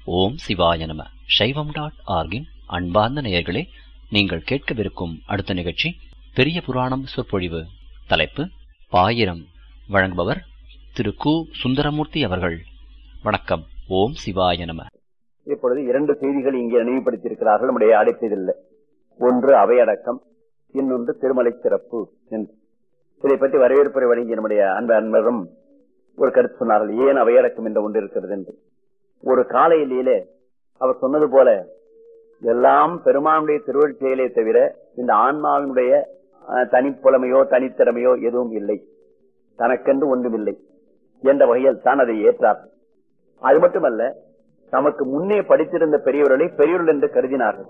ஓம் சிவாய நம சைவம் டாட் ஆர்கின் அன்பார்ந்த நேயர்களே நீங்கள் கேட்கவிருக்கும் அடுத்த நிகழ்ச்சி பெரிய புராணம் சொற்பொழிவு தலைப்பு பாயிரம் வழங்குபவர் திரு கு சுந்தரமூர்த்தி அவர்கள் வணக்கம் ஓம் சிவாய நம இப்பொழுது இரண்டு செய்திகள் இங்கே நினைவுபடுத்தியிருக்கிறார்கள் நம்முடைய அடைப்பதில்லை ஒன்று அவையடக்கம் இன்னொன்று திருமலை சிறப்பு என்று இதை பற்றி வரவேற்புரை வழங்கிய நம்முடைய அன்பு அன்பரும் ஒரு கருத்து சொன்னார்கள் ஏன் அவையடக்கம் என்ற ஒன்று இருக்கிறது என்று ஒரு காலையிலே அவர் சொன்னது போல எல்லாம் பெருமானுடைய திருவள்ளுவர் செயலே தவிர இந்த ஆன்மாவினுடைய அஹ், தனிப்புலமையோ தனித்திறமையோ எதுவும் இல்லை தனக்கென்று ஒன்றுமில்லை என்ற வகையில் தான் அதை ஏற்றார் அது மட்டுமல்ல தமக்கு முன்னே படித்திருந்த பெரியவர்களை பெரியவர்கள் என்று கருதினார்கள்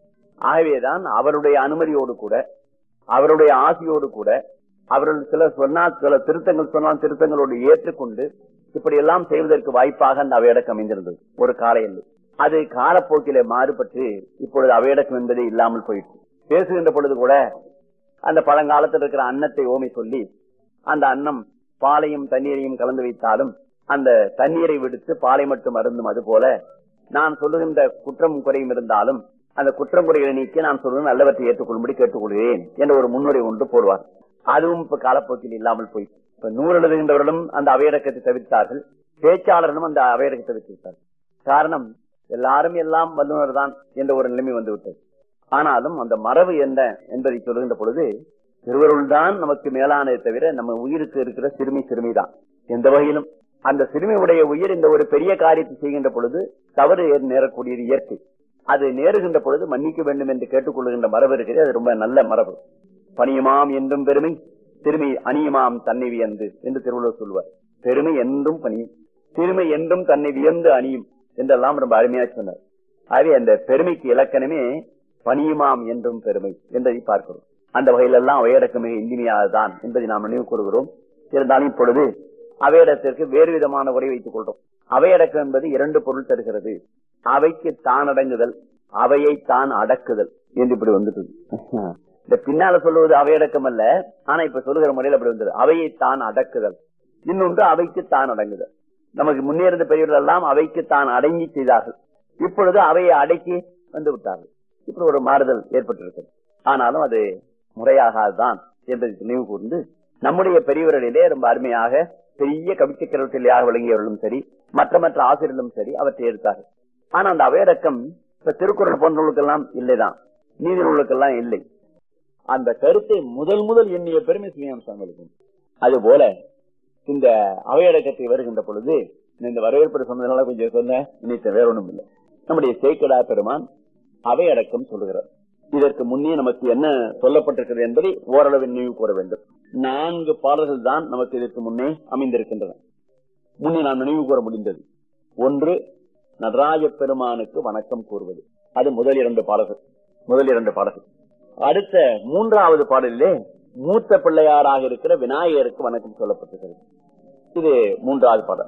ஆகவேதான் அவருடைய அனுமதியோடு கூட அவருடைய ஆசையோடு கூட அவர்கள் சில சொன்னால் சில திருத்தங்கள் சொன்னால் திருத்தங்களோடு ஏற்றுக்கொண்டு இப்படி எல்லாம் செய்வதற்கு வாய்ப்பாக அந்த அவையடக்கம் அமைந்திருந்தது ஒரு காலையில் அது காலப்போக்கிலே மாறுபட்டு இப்பொழுது அவையடக்கம் என்பதே இல்லாமல் போயிற்று பேசுகின்ற பொழுது கூட அந்த பழங்காலத்தில் இருக்கிற அன்னத்தை ஓமை சொல்லி அந்த அன்னம் பாலையும் தண்ணீரையும் கலந்து வைத்தாலும் அந்த தண்ணீரை விடுத்து பாலை மட்டும் அருந்தும் அது போல நான் சொல்லுகின்ற குற்றம் குறையும் இருந்தாலும் அந்த குற்றம் குறைகளை நீக்கி நான் சொல்லுவது நல்லவற்றை ஏற்றுக்கொள்ளும்படி கேட்டுக்கொள்கிறேன் என்ற ஒரு முன்னுரை ஒன்று போடுவார் அதுவும் இப்ப காலப்போக்கில் இல்லாமல் போயிற்று இப்ப நூறு எழுதுகின்றவர்களும் அந்த அவையடக்கத்தை தவிர்த்தார்கள் பேச்சாளர்களும் அந்த அவையடக்கத்தை தவிர்த்தார்கள் காரணம் எல்லாரும் எல்லாம் வல்லுநர் தான் என்ற ஒரு நிலைமை வந்துவிட்டது ஆனாலும் அந்த மரபு என்ன என்பதை சொல்லுகின்ற பொழுது திருவருள் தான் நமக்கு மேலானதை தவிர நம்ம உயிருக்கு இருக்கிற சிறுமி சிறுமிதான் எந்த வகையிலும் அந்த சிறுமியுடைய உயிர் இந்த ஒரு பெரிய காரியத்தை செய்கின்ற பொழுது தவறு ஏ- நேரக்கூடியது இயற்கை அது நேருகின்ற பொழுது மன்னிக்க வேண்டும் என்று கேட்டுக்கொள்கின்ற மரபு இருக்கிறது அது ரொம்ப நல்ல மரபு பணியுமாம் என்றும் பெருமை சிறுமி அணியுமாம் தன்னை வியந்து என்று திருவள்ளுவர் சொல்வார் பெருமை என்றும் பணியும் சிறுமை என்றும் தன்னை வியந்து அணியும் என்றெல்லாம் ரொம்ப அருமையா சொன்னார் ஆகவே அந்த பெருமைக்கு இலக்கணமே பணியுமாம் என்றும் பெருமை என்பதை பார்க்கிறோம் அந்த வகையிலெல்லாம் அவையடக்கம் மிக இனிமையானதுதான் என்பதை நாம் நினைவு கூறுகிறோம் இருந்தாலும் இப்பொழுது அவையிடத்திற்கு வேறு விதமான உரை வைத்துக் கொள்றோம் அவையடக்கம் என்பது இரண்டு பொருள் தருகிறது அவைக்கு தான் அடங்குதல் அவையை தான் அடக்குதல் என்று இப்படி வந்துட்டு இந்த பின்னால சொல்லுவது அவையடக்கம் அல்ல ஆனா இப்ப சொல்லுகிற முறையில் அப்படி வந்தது அவையை தான் அடக்குதல் இன்னொன்று அவைக்கு தான் அடங்குதல் நமக்கு முன்னே இருந்த பெரியவர்கள் எல்லாம் அவைக்கு தான் அடங்கி செய்தார்கள் இப்பொழுது அவையை அடக்கி வந்து விட்டார்கள் இப்படி ஒரு மாறுதல் ஏற்பட்டிருக்கிறது ஆனாலும் அது முறையாகாதுதான் என்பதை நினைவு கூர்ந்து நம்முடைய பெரியவர்களிலே ரொம்ப அருமையாக பெரிய கவிச்சக்கரவர்த்தியாக விளங்கியவர்களும் சரி மற்ற மற்ற ஆசிரியர்களும் சரி அவற்றை எடுத்தார்கள் ஆனா அந்த அவையடக்கம் இப்ப திருக்குறள் போன்றவர்களுக்கெல்லாம் இல்லைதான் நீதி நூலுக்கெல்லாம் இல்லை அந்த கருத்தை முதல் முதல் எண்ணிய பெருமை சுயம்சங்களுக்கு அது போல இந்த அவையடக்கத்தை வருகின்ற பொழுது இந்த வரவேற்பு சொன்னதுனால கொஞ்சம் சொன்ன நினைத்த வேற ஒண்ணும் இல்லை நம்முடைய சேக்கடா பெருமான் அவையடக்கம் சொல்லுகிறார் இதற்கு முன்னே நமக்கு என்ன சொல்லப்பட்டிருக்கிறது என்பதை ஓரளவு நினைவு கூற வேண்டும் நான்கு பாடல்கள் தான் நமக்கு இதற்கு முன்னே அமைந்திருக்கின்றன முன்னே நாம் நினைவு கூற முடிந்தது ஒன்று நடராஜ பெருமானுக்கு வணக்கம் கூறுவது அது முதல் இரண்டு பாடல்கள் முதல் இரண்டு பாடல்கள் அடுத்த மூன்றாவது பாடலிலே மூத்த பிள்ளையாராக இருக்கிற விநாயகருக்கு வணக்கம் சொல்லப்பட்டிருக்கிறது இது மூன்றாவது பாடல்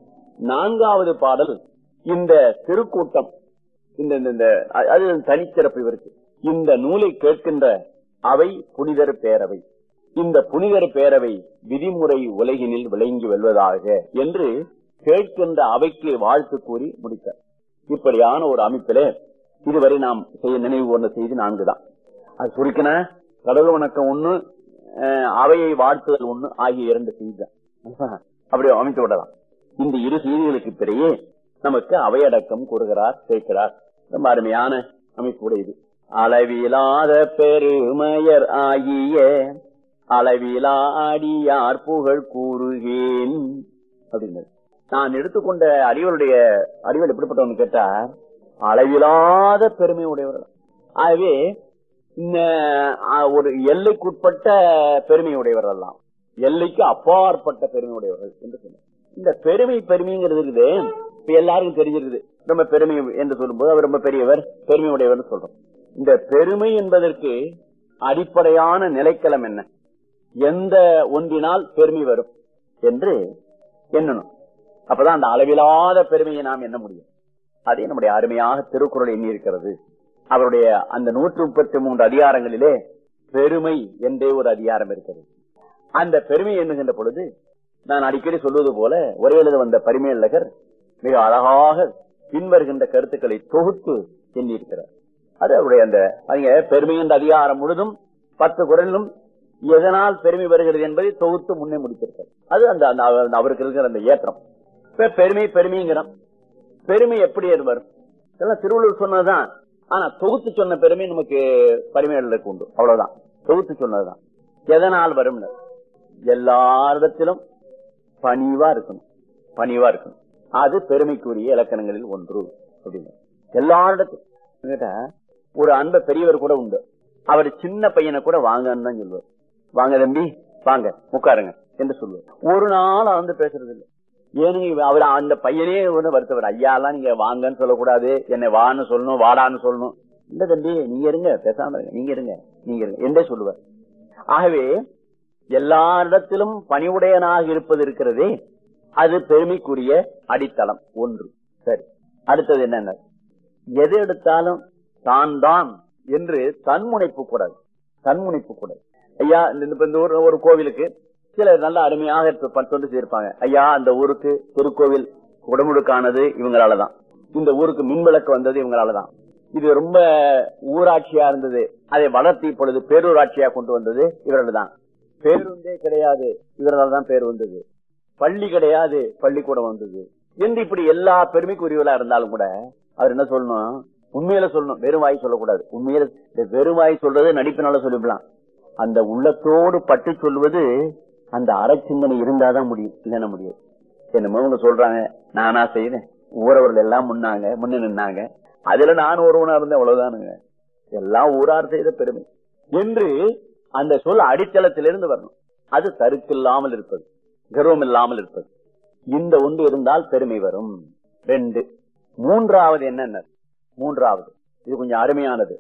நான்காவது பாடல் இந்த திருக்கூட்டம் இந்த இந்த- இந்த அ- அது தனிச்சிறப்பு இவருக்கு இந்த நூலை கேட்கின்ற அவை புனிதர் பேரவை இந்த புனிதர் பேரவை விதிமுறை உலகினில் விளங்கி வெல்வதாக என்று கேட்கின்ற அவைக்கு வாழ்த்து கூறி முடித்தார் இப்படியான ஒரு அமைப்பிலே இதுவரை நாம் செய்ய நினைவு கொண்ட செய்தி நான்கு தான் அது சுருக்கின கடவுள் வணக்கம் ஒண்ணு அஹ், அவையை வாழ்த்துதல் ஒண்ணு ஆகிய இரண்டு செய்தி தான் அப்படி அமைத்து விடலாம் இந்த இரு செய்திகளுக்கு பிறகு நமக்கு அவையடக்கம் கூறுகிறார் சேர்க்கிறார் ரொம்ப அருமையான அமைப்பு உடையது அளவிலாத பெருமையர் ஆகிய அளவிலா அடியார் புகழ் கூறுகேன் அப்படின்னாரு நான் எடுத்துக்கொண்ட அடிவருடைய அடிவல் எப்படிப்பட்டவன்னு கேட்டா அளவிலாத பெருமை உடையவர்கள் ஆகவே இந்த ஆ, ஒரு எல்லைக்குட்பட்ட பெருமை உடையவர்கள் எல்லாம் எல்லைக்கு அப்பாற்பட்ட பெருமை உடையவர்கள் என்று சொன்னார் இந்த பெருமை பெருமைங்கிறது இருக்குது இப்ப எல்லாருக்கும் தெரிஞ்சிருக்குது ரொம்ப பெருமை என்று சொல்லும்போது அவர் ரொம்ப பெரியவர் பெருமை உடையவர் சொல்றோம் இந்த பெருமை என்பதற்கு அடிப்படையான நிலைக்களம் என்ன எந்த ஒன்றினால் பெருமை வரும் என்று எண்ணணும் அப்பதான் அந்த அளவிலாத பெருமையை நாம் எண்ண முடியும் அதே நம்முடைய அருமையாக திருக்குறள் எண்ணி இருக்கிறது அவருடைய அந்த நூற்று முப்பத்தி மூன்று அதிகாரங்களிலே பெருமை என்றே ஒரு அதிகாரம் இருக்கிறது அந்த பெருமை எண்ணுகின்ற பொழுது நான் அடிக்கடி சொல்வது போல ஒரே எழுத வந்த பரிமேலகர் மிக அழகாக பின்வருகின்ற கருத்துக்களை தொகுத்து எண்ணியிருக்கிறார் அது அவருடைய அந்த அவங்க பெருமை என்ற அதிகாரம் முழுதும் பத்து குரலிலும் எதனால் பெருமை வருகிறது என்பதை தொகுத்து முன்னே முடித்திருக்கார் அது அந்த அந்த அவர்- அவருக்கு இருக்கிற அந்த ஏற்றம் இப்ப பெருமை பெருமைங்கிறோம் பெருமை எப்படி அது வரும் இதெல்லாம் திருவள்ளுவர் சொன்னதுதான் ஆனா தொகுத்து சொன்ன பெருமை நமக்கு பரிமையாளர்களுக்கு உண்டு அவ்வளவுதான் தொகுத்து சொன்னதுதான் எதனால் வரும் எல்லாரிடத்திலும் பணிவா இருக்கணும் பணிவா இருக்கணும் அது பெருமைக்குரிய இலக்கணங்களில் ஒன்று அப்படின்னு எல்லாரிடத்திலும் கேட்டா, ஒரு அன்ப பெரியவர் கூட உண்டு அவர் சின்ன பையனை கூட வாங்கன்னு தான் சொல்லுவார் வாங்க தம்பி வாங்க உட்காருங்க என்று சொல்லுவார் ஒரு நாள் வந்து பேசுறது இல்லை ஏனுங்க இவ- அவர் அந்த பையனே ஒண்ணு வருத்தவர் ஐயா எல்லாம் நீங்க வாங்கன்னு சொல்லக்கூடாது என்னை வான்னு சொல்லணும் வாடான்னு சொல்லணும் இல்ல தம்பி நீங்க இருங்க பேசாம இருங்க நீங்க இருங்க நீங்க இருங்க என்றே சொல்லுவார் ஆகவே எல்லாரிடத்திலும் பணிவுடையனாக இருப்பது இருக்கிறதே அது பெருமைக்குரிய அடித்தளம் ஒன்று சரி அடுத்தது என்னென்ன எது எடுத்தாலும் தான் தான் என்று தன்முனைப்பு கூடாது தன்முனைப்பு கூடாது ஐயா இந்த இப்ப இந்த ஊர் ஒரு கோவிலுக்கு சில நல்ல அருமையாக இருப்ப- ப- தொண்டு செய்திருப்பாங்க ஐயா அந்த ஊருக்கு திருக்கோவில் உடமுழுக்கானது இவங்களாலதான் இந்த ஊருக்கு மின்விளக்கு வந்தது இவங்களாலதான் இது ரொம்ப ஊராட்சியா இருந்தது அதை வளர்த்தி இப்பொழுது பேரூராட்சியா கொண்டு வந்தது இவர்கள் தான் பேருந்தே கிடையாது இவர்களால் தான் பேர் வந்தது பள்ளி கிடையாது பள்ளிக்கூடம் வந்தது என்று இப்படி எல்லா பெருமைக்குரியவளா இருந்தாலும் கூட அவர் என்ன சொல்லணும் உண்மையில சொல்லணும் வெறும் வாய் சொல்லக்கூடாது உண்மையில இந்த வெறும் வாய் சொல்றது நடிப்பினால சொல்லிவிடலாம் அந்த உள்ளத்தோடு பட்டு சொல்வது அந்த அறச்சிந்தனை இருந்தாதான் முடியும் இல்லைன்னா முடியாது என்னமோ அவங்க சொல்றாங்க நானா செய்யறேன் ஊரவர்கள் எல்லாம் முன்னாங்க முன்ன நின்னாங்க அதுல நான் ஒருவனா இருந்தேன் அவ்வளவுதானுங்க எல்லாம் ஊரார் செய்த பெருமை என்று அந்த சொல் அடித்தளத்திலிருந்து வரணும் அது தருக்கில்லாமல் இருப்பது கர்வம் இல்லாமல் இருப்பது இந்த ஒன்று இருந்தால் பெருமை வரும் ரெண்டு மூன்றாவது என்னென்ன மூன்றாவது இது கொஞ்சம் அருமையானது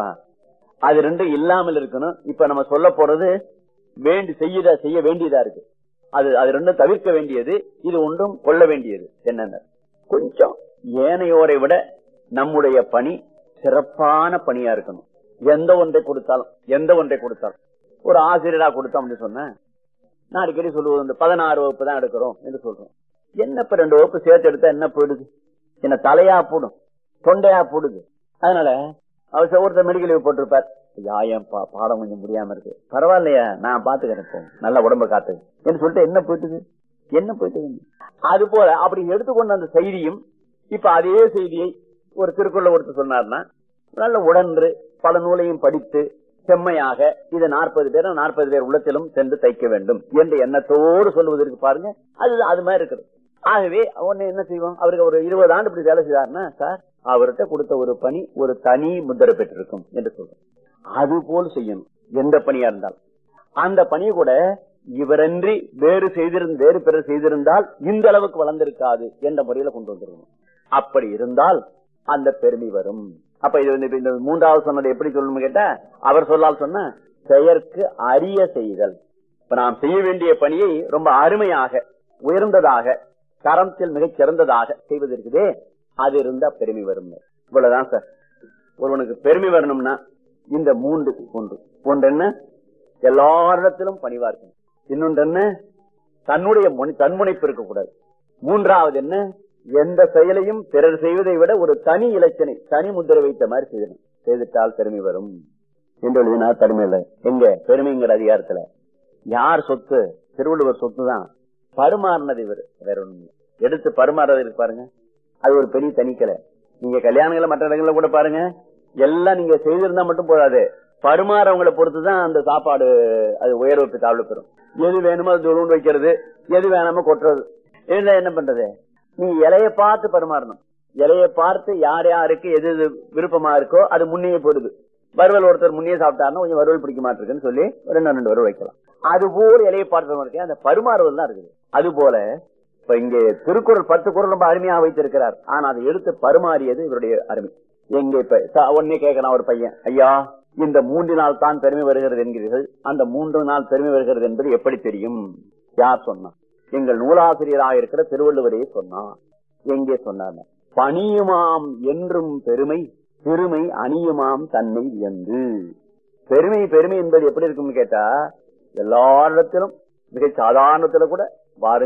அது ரெண்டு இல்லாமல் இருக்கணும் இப்ப நம்ம சொல்ல போறது வேண்டி செய்ய செய்ய வேண்டியதா இருக்கு அது அது ரெண்டும் தவிர்க்க வேண்டியது இது ஒன்றும் கொள்ள வேண்டியது என்னென்ன கொஞ்சம் ஏனையோரை விட நம்முடைய பணி சிறப்பான பணியா இருக்கணும் எந்த ஒன்றை கொடுத்தாலும் எந்த ஒன்றை கொடுத்தாலும் ஒரு ஆசிரியரா கொடுத்தோம் அப்படின்னு சொன்னேன் நான் அடிக்கடி சொல்லுவது இந்த பதினாறு வகுப்பு தான் எடுக்கிறோம் என்று சொல்றோம் என்ன இப்ப ரெண்டு வகுப்பு சேர்த்து எடுத்தா என்ன போயிடுது என்ன தலையா போடும் தொண்டையா போடுது அதனால அவர் ச- ஒருத்தர் மெடிக்கல் லீவ் போட்டிருப்பார் ஐயா என் பா- பாடம் கொஞ்சம் முடியாம இருக்கு பரவாயில்லையா நான் பாத்துக்கிறேன் போ. நல்ல உடம்ப காத்து என்று சொல்லிட்டு என்ன போயிட்டுது என்ன போயிட்டுது அது போல அப்படி எடுத்துக்கொண்ட அந்த செய்தியும் இப்ப அதே செய்தியை ஒரு திருக்குறள் ஒருத்தர் சொன்னார்னா நல்ல உடன்று பல நூலையும் படித்து செம்மையாக இது நாற்பது பேர் நாற்பது பேர் உள்ளத்திலும் சென்று தைக்க வேண்டும் என்ற எண்ணத்தோடு சொல்லுவதற்கு பாருங்க அது அது மாதிரி இருக்குது ஆகவே உடனே என்ன செய்வோம் அவருக்கு ஒரு இருபது ஆண்டு இப்படி வேலை செய்தாருன்னா சார் அவர்கிட்ட கொடுத்த ஒரு பணி ஒரு தனி முத்திரை பெற்றிருக்கும் என்று சொல்றோம் அது போல் செய்யணும் எந்த பணியா இருந்தாலும் அந்த பணியை கூட இவரன்றி வேறு செய்திருந்த வேறு பிறர் செய்திருந்தால் இந்த அளவுக்கு வளர்ந்திருக்காது என்ற முறையில கொண்டு வந்துருக்கணும் அப்படி இருந்தால் அந்த பெருமை வரும் அப்ப இது வந்து இப்ப இந்த மூன்றாவது சொன்னது எப்படி சொல்லணும்னு கேட்டா அவர் சொல்லால் சொன்ன செயற்கு அரிய செய்தல் இப்ப நாம் செய்ய வேண்டிய பணியை ரொம்ப அருமையாக உயர்ந்ததாக தரத்தில் மிகச் சிறந்ததாக செய்வது இருக்குதே அது இருந்தா பெருமை வரும் இவ்வளவுதான் சார் ஒருவனுக்கு பெருமை வரணும்னா இந்த மூன்று ஒன்று ஒன்று என்ன எல்லாரிடத்திலும் பணிவா இருக்கணும் இன்னொன்று என்ன தன்னுடைய முனை- தன்முனைப்பு இருக்கக்கூடாது மூன்றாவது என்ன எந்த செயலையும் பிறர் செய்வதை விட ஒரு தனி இலச்சனை தனி முத்திரை வைத்த மாதிரி செய்யணும் செய்துட்டால் பெருமை வரும் என்று எழுதினார் பெருமையில எங்க பெருமைங்கிற அதிகாரத்துல யார் சொத்து திருவள்ளுவர் சொத்து தான் பருமாறினது இவர் வேற ஒண்ணு எடுத்து பருமாறது இருக்கு பாருங்க அது ஒரு பெரிய தனிக்கலை நீங்க கல்யாணங்கள மற்ற இடங்கள்ல கூட பாருங்க எல்லாம் நீங்க செய்திருந்தா மட்டும் போதாது பருமாறவங்களை பொறுத்துதான் அந்த சாப்பாடு அது உயர்வு தாழ்வு பெறும் எது வேணுமோ அது துருண்டு வைக்கிறது எது வேணாமோ கொட்டுறது இதுல என்ன பண்றது நீ இலைய பார்த்து பரிமாறணும் இலைய பார்த்து யார் யாருக்கு எது எது விருப்பமா இருக்கோ அது முன்னே போடுது வறுவல் ஒருத்தர் முன்னே சாப்பிட்டாருன்னா கொஞ்சம் வறுவல் பிடிக்க மாட்டிருக்குன்னு சொல்லி ஒரு ரெண்டு ரெண்டு வறுவல் வைக்கலாம் அது போல இலையை பார்த்து பரிமாறிக்க அந்த பரிமாறுதல் தான் இருக்குது அது போல இப்ப இங்கே திருக்குறள் பத்து குறள் ரொம்ப அருமையாக வைத்திருக்கிறார் ஆனா அதை எடுத்து பரிமாறியது இவருடைய அருமை எங்க இப்ப ச- உடனே கேட்கலாம் ஒரு பையன் ஐயா இந்த மூன்று நாள் தான் பெருமை வருகிறது என்கிறீர்கள் அந்த மூன்று நாள் பெருமை வருகிறது என்பது எப்படி தெரியும் யார் சொன்னா எங்கள் நூலாசிரியராக இருக்கிற திருவள்ளுவரே சொன்னார் எங்கே சொன்னார் பணியுமாம் என்றும் பெருமை பெருமை அணியுமாம் தன்னை என்று பெருமை பெருமை என்பது எப்படி இருக்கும்னு கேட்டா எல்லாரிடத்திலும் மிக சாதாரணத்துல கூட வாருங்கள்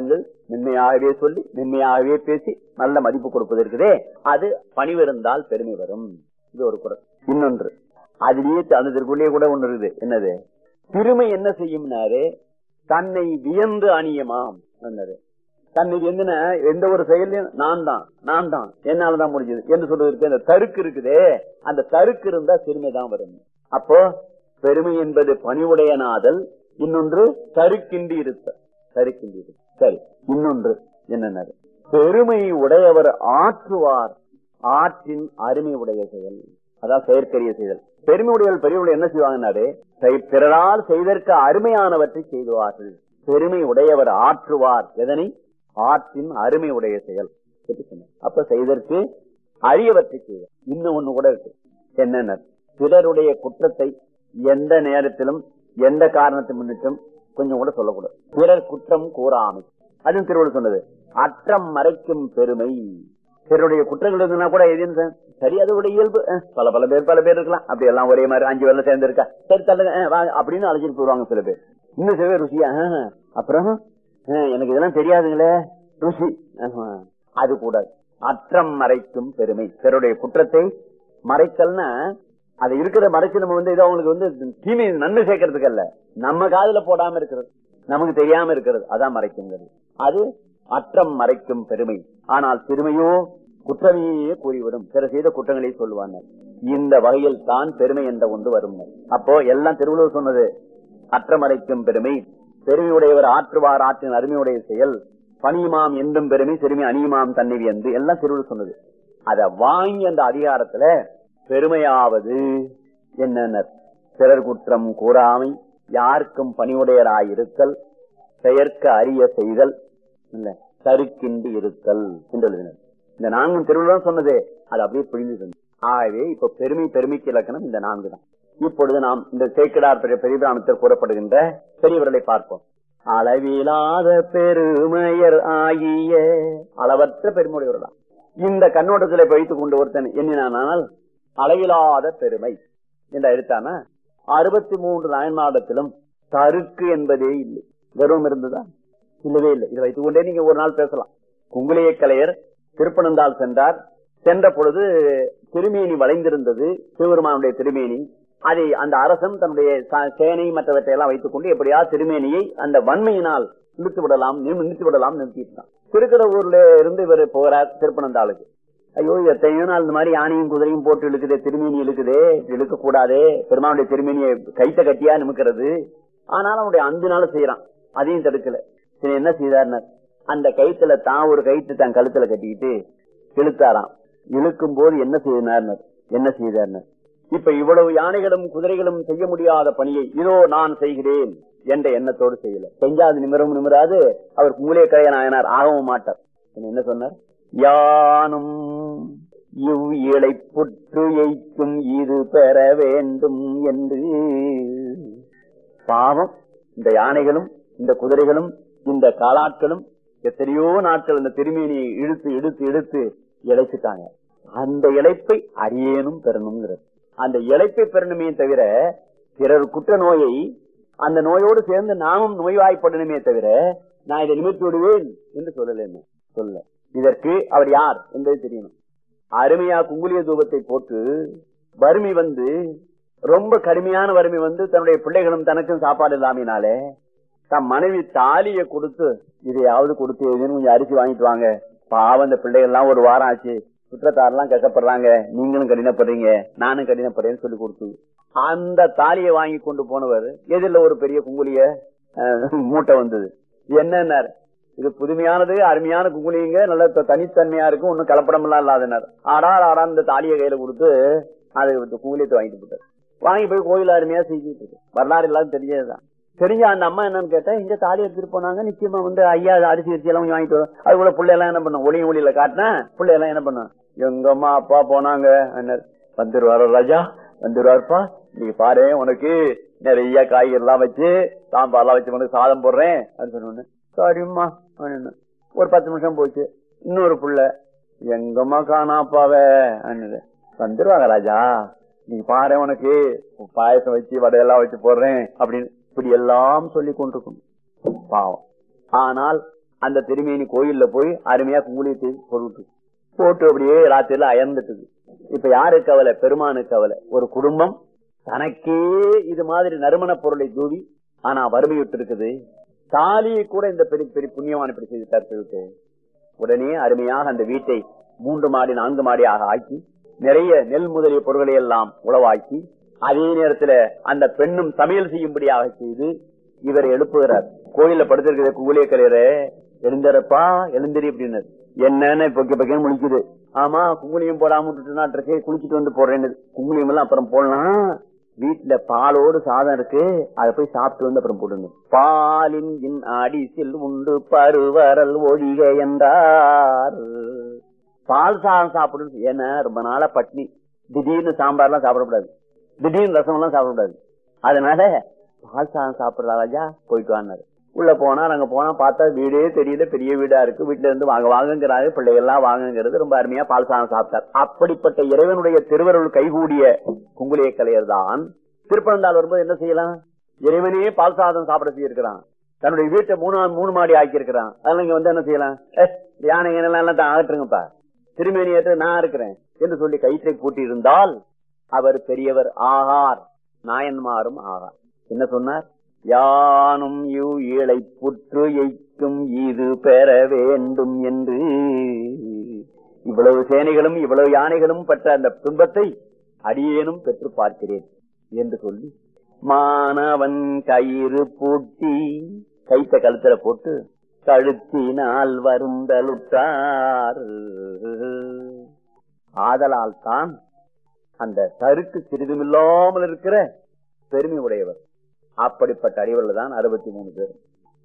மென்மையாகவே சொல்லி மென்மையாகவே பேசி நல்ல மதிப்பு கொடுப்பது இருக்குதே அது பணிவு இருந்தால் பெருமை வரும் இது ஒரு குரல் இன்னொன்று அதுலயே அந்த திருக்குள்ளேயே கூட ஒண்ணு இருக்குது என்னது திருமை என்ன செய்யும்னாரு தன்னை வியந்து அணியமாம் என்னது தன்னை எந்தின எந்த ஒரு செயலையும் நான் தான் நான் தான் என்னாலதான் முடிஞ்சது என்று சொல்றதுக்கு அந்த தருக்கு இருக்குதே அந்த தருக்கு இருந்தா பெருமை தான் வரும் அப்போ பெருமை என்பது பணிவுடைய நாதல் இன்னொன்று தருக்கின்றி இருத்த தருக்கின்றி இருத்த சரி இன்னொன்று என்னென்ன பெருமை உடையவர் ஆற்றுவார் ஆற்றின் அருமை உடைய செயல் அதான் செயற்கரிய செய்தல் பெருமை உடையவர் பெரியவர்கள் என்ன செய்வாங்கன்னாரு செய்- பிறரால் செய்தற்கு அருமையானவற்றை செய்துவார்கள் பெருமை உடையவர் ஆற்றுவார் எதனை ஆற்றின் அருமை உடைய செயல் என்று சொன்னார். அப்ப செய்தற்கு அரியவற்றை செய்வார் இன்னும் ஒண்ணு கூட இருக்கு என்னென்ன பிறருடைய குற்றத்தை எந்த நேரத்திலும் எந்த காரணத்தை முன்னிட்டும் கொஞ்சம் கூட சொல்லக்கூடாது பிறர் குற்றம் கூறாமை அதுவும் திருவள்ளுவர் சொன்னது அற்றம் மறைக்கும் பெருமை பிறருடைய குற்றங்கள் இருந்ததுன்னா கூட எதுன்னு சார், சரி அதோட இயல்பு அஹ், பல பல பேர் பல பேர் இருக்கலாம் அப்படி எல்லாம் ஒரே மாதிரி அஞ்சு பேர்ல சேர்ந்து இருக்கா சரி தள்ளுங்க அஹ், வாங்க அப்படின்னு அழைச்சிட்டு போடுவாங்க சில பேர் இன்னும் சில பேர் ருசியா அஹ், அப்புறம் அஹ், எனக்கு இதெல்லாம் தெரியாதுங்களே ருசி ஆஹா. அது கூடாது அற்றம் மறைக்கும் பெருமை பிறருடைய குற்றத்தை மறைத்தல்னா அது இருக்கிற மறைச்சு நம்ம வந்து இது அவங்களுக்கு வந்து தீமை நன்மை சேர்க்கறதுக்கு அல்ல நம்ம காதுல போடாம இருக்கிறது நமக்கு தெரியாம இருக்கிறது அதான் மறைக்குங்கிறது அது அற்றம் மறைக்கும் பெருமை ஆனால் பெருமையோ குற்றமையே கூறிவிடும் பிற செய்த குற்றங்களை சொல்லுவாங்க இந்த வகையில் தான் பெருமை என்ற ஒன்று வரும் அப்போ எல்லாம் திருவள்ளுவர் சொன்னது அற்றமறைக்கும் பெருமை பெருமையுடையவர் ஆற்றுவார் ஆற்றின் அருமையுடைய செயல் பணியுமாம் என்றும் பெருமை சிறுமி அணியுமாம் தன்னிவி என்று எல்லாம் திருவள்ளுவர் சொன்னது அத வாங்கி அந்த அதிகாரத்துல பெருமையாவது என்னென்ன பிறர் குற்றம் கூறாமை யாருக்கும் பணிவுடையராயிருத்தல் செயற்க அறிய செய்தல் இல்ல தருக்கின்றி இருத்தல் என்று எழுதினர் இந்த நான்கு திருவிழா சொன்னது அது அப்படியே புரிந்து ஆகவே இப்ப பெருமை பெருமைக்கு இலக்கணம் இந்த நான்கு தான் இப்பொழுது நாம் இந்த சேக்கடார் பெரிய பெரியபிராணத்தில் கூறப்படுகின்ற பெரியவர்களை பார்ப்போம் அளவிலாத பெருமையர் ஆகிய அளவற்ற பெருமையுடையவர்களாம் இந்த கண்ணோட்டத்தில் வைத்துக் கொண்டு ஒருத்தன் எண்ணினால் அளவிலாத பெருமை என்று எடுத்தானா அறுபத்தி மூன்று நாயன்மாடத்திலும் தருக்கு என்பதே இல்லை கர்வம் இருந்ததா இல்லவே இல்லை இதை வைத்துக் கொண்டே நீங்க ஒரு நாள் பேசலாம் குங்குளிய கலையர் திருப்பனந்தால் சென்றார் சென்ற பொழுது திருமேனி வளைந்திருந்தது சிவபெருமானுடைய திருமேனி அதை அந்த அரசன் தன்னுடைய ச- சேனை மற்றவற்றை எல்லாம் வைத்துக் கொண்டு எப்படியா திருமேனியை அந்த வன்மையினால் நிறுத்தி விடலாம் நிறு- நிறுத்தி விடலாம் நிறுத்திட்டான் திருக்கடவுர்ல இருந்து இவர் போகிறார் திருப்பனந்தாளுக்கு ஐயோ எத்தனையோ நாள் இந்த மாதிரி யானையும் குதிரையும் போட்டு இழுக்குதே திருமேனி இழுக்குதே இழுக்க கூடாதே பெருமானுடைய திருமேனியை கைத்த கட்டியா நிமிக்கிறது ஆனாலும் அவனுடைய அன்புனால செய்யறான் அதையும் தடுக்கல சரி என்ன செய்தார்னர் அந்த கயித்துல தான் ஒரு கயிற்று தன் கழுத்துல கட்டிக்கிட்டு இழுத்தாராம் இழுக்கும் போது என்ன செய்தார்னர் என்ன செய்தார்னர் இப்ப இவ்வளவு யானைகளும் குதிரைகளும் செய்ய முடியாத பணியை இதோ நான் செய்கிறேன் என்ற எண்ணத்தோடு செய்யல செஞ்சாது நிமிரம் நிமிராது அவர் மூலே கரைய நாயனார் ஆகவும் மாட்டார் என்ன சொன்னார் யானும் இவ் இழை புற்று எய்க்கும் இது பெற வேண்டும் என்று பாவம் இந்த யானைகளும் இந்த குதிரைகளும் இந்த காலாட்களும் எத்தனையோ நாட்கள் இந்த திருமேனியை இழுத்து இழுத்து இழுத்து இழைச்சிட்டாங்க அந்த இழைப்பை அடியேனும் பெறணுங்கிறது அந்த இழைப்பை பெறணுமே தவிர பிறர் குற்ற நோயை அந்த நோயோடு சேர்ந்து நாமும் நோய்வாய்ப்படணுமே தவிர நான் இதை நிமிர்த்தி விடுவேன் என்று சொல்லல சொல்ல இதற்கு அவர் யார் என்பது தெரியணும் அருமையா குங்குலிய தூபத்தை போட்டு வறுமை வந்து ரொம்ப கடுமையான வறுமை வந்து தன்னுடைய பிள்ளைகளும் தனக்கும் சாப்பாடு இல்லாமினாலே தன் மனைவி தாலிய கொடுத்து இதையாவது கொடுத்து எதுன்னு கொஞ்சம் அரிசி வாங்கிட்டு வாங்க பாவம் இந்த பிள்ளைகள் எல்லாம் ஒரு வாரம் ஆச்சு சுற்றத்தாரெல்லாம் கஷ்டப்படுறாங்க நீங்களும் கடினப்படுறீங்க நானும் கடினப்படுறேன்னு சொல்லி கொடுத்து அந்த தாலியை வாங்கி கொண்டு போனவர் எதிரில ஒரு பெரிய குங்குலிய அஹ், மூட்டை வந்தது என்னன்னார் இது புதுமையானது அருமையான குங்குலிங்க நல்ல த- தனித்தன்மையா இருக்கும் ஒன்னும் கலப்படமெல்லாம் இல்லாதனர் ஆடா ஆடா இந்த தாலியை கையில கொடுத்து அது குங்குலியத்தை வாங்கிட்டு போட்டார் வாங்கி போய் கோயில் அருமையா செஞ்சுட்டு இருக்கு வரலாறு எல்லாம் தெரிஞ்சதுதான் தெரிஞ்ச அந்த அம்மா என்னன்னு கேட்டா இங்க தாலி எடுத்துட்டு போனாங்க நிச்சயமா வந்து ஐயா அரிசி அரிசி எல்லாம் கொஞ்சம் வாங்கிட்டு வரும் அது கூட பிள்ளை எல்லாம் என்ன பண்ணும் ஒளியும் ஒளியில காட்டினா பிள்ளை எல்லாம் என்ன பண்ணும் எங்க அம்மா அப்பா போனாங்க என்ன வந்துருவாரு ராஜா வந்துருவாருப்பா நீ பாரு உனக்கு நிறைய காய்கறி எல்லாம் வச்சு சாம்பார் எல்லாம் வச்சு உனக்கு சாதம் போடுறேன் அப்படின்னு சொன்ன சரிம்மா அப்படின்னு. ஒரு பத்து நிமிஷம் போச்சு இன்னொரு புள்ள எங்கம்மா காணாப்பாவ அப்படின்னு. வந்துருவாங்க ராஜா நீ பாரு உனக்கு பாயசம் வச்சு வடையெல்லாம் வச்சு போடுறேன் அப்படின்னு இப்படி எல்லாம் சொல்லி கொண்டிருக்கணும் பாவம் ஆனால் அந்த திருமேனி கோயில்ல போய் அருமையா குங்குளியத்தை போட்டு போட்டு அப்படியே ராத்திரில அயர்ந்துட்டுது இப்ப யாருக்கு கவலை பெருமானுக்கு கவலை ஒரு குடும்பம் தனக்கே இது மாதிரி நறுமண பொருளை தூவி ஆனா வறுமையுட்டு இருக்குது தாலியை கூட இந்த பெரிய பெரிய புண்ணியமான இப்படி செய்து தடுத்து உடனே அருமையாக அந்த வீட்டை மூன்று மாடி நான்கு மாடியாக ஆக்கி நிறைய நெல் முதலிய பொருட்களை எல்லாம் உளவாக்கி அதே நேரத்துல அந்த பெண்ணும் சமையல் செய்யும்படியாக செய்து இவர் எழுப்புகிறார் கோயில்ல படுத்திருக்கிற கூலிய கலையரே எழுந்தரப்பா எழுந்திரி அப்படின்னு என்னன்னு பொக்க பொக்கன்னு முழிக்குது ஆமா குங்குளியம் போடாம விட்டுட்டுனா இருக்கே குளிச்சுட்டு வந்து போடுறேன்னு குங்குளியம் எல்லாம் அப்புறம் போடலாம் வீட்டுல பாலோடு சாதம் இருக்கு அதை போய் சாப்பிட்டு வந்து அப்புறம் போடுங்க பாலின் இன் அடிசில் உண்டு பருவரல் ஒழிக என்றார் பால் சாதம் சாப்பிடும் ஏன்னா ரொம்ப நாளா பட்னி திடீர்னு சாம்பார்லாம் சாப்பிடக்கூடாது திடீர்னு ரசம் எல்லாம் சாப்பிடக்கூடாது அதனால பால் சாதம் சாப்பிடுறா ராஜா போயிட்டு வாங்க உள்ள போனா நாங்க போனா பார்த்தா வீடே தெரியல பெரிய வீடா இருக்கு வீட்டுல இருந்து வாங்க வாங்குங்கிறாங்க பிள்ளைகள் எல்லாம் வாங்குங்கிறது ரொம்ப அருமையா பால் சாதம் சாப்பிட்டார் அப்படிப்பட்ட இறைவனுடைய திருவருள் கைகூடிய குங்குலிய கலையர் தான் திருப்பனந்தாள் வரும்போது என்ன செய்யலாம் இறைவனே பால் சாதம் சாப்பிட செய்யிருக்கிறான் தன்னுடைய வீட்டை மூணு மூணு மாடி ஆக்கி இருக்கிறான் அதனால இங்க வந்து என்ன செய்யலாம் யானை எல்லாம் தான் ஆகட்டுங்கப்பா திருமேனி ஏற்று நான் இருக்கிறேன் என்று சொல்லி கயிற்றை பூட்டி இருந்தால் அவர் பெரியவர் ஆகார் நாயன்மாரும் ஆகார் என்ன சொன்னார் யானும் யூ இழை புற்று எய்க்கும் இது பெற வேண்டும் என்று இவ்வளவு சேனைகளும் இவ்வளவு யானைகளும் பெற்ற அந்த துன்பத்தை அடியேனும் பெற்று பார்க்கிறேன் என்று சொல்லி மாணவன் கயிறு பூட்டி கைத்த கழுத்துல போட்டு கழுத்தினால் வருந்தலுற்றார் ஆதலால் தான் அந்த சருக்கு சிறிதுமில்லாமல் இருக்கிற பெருமை உடையவர் அப்படிப்பட்ட அறிவர்கள் தான் அறுபத்தி மூணு பேர்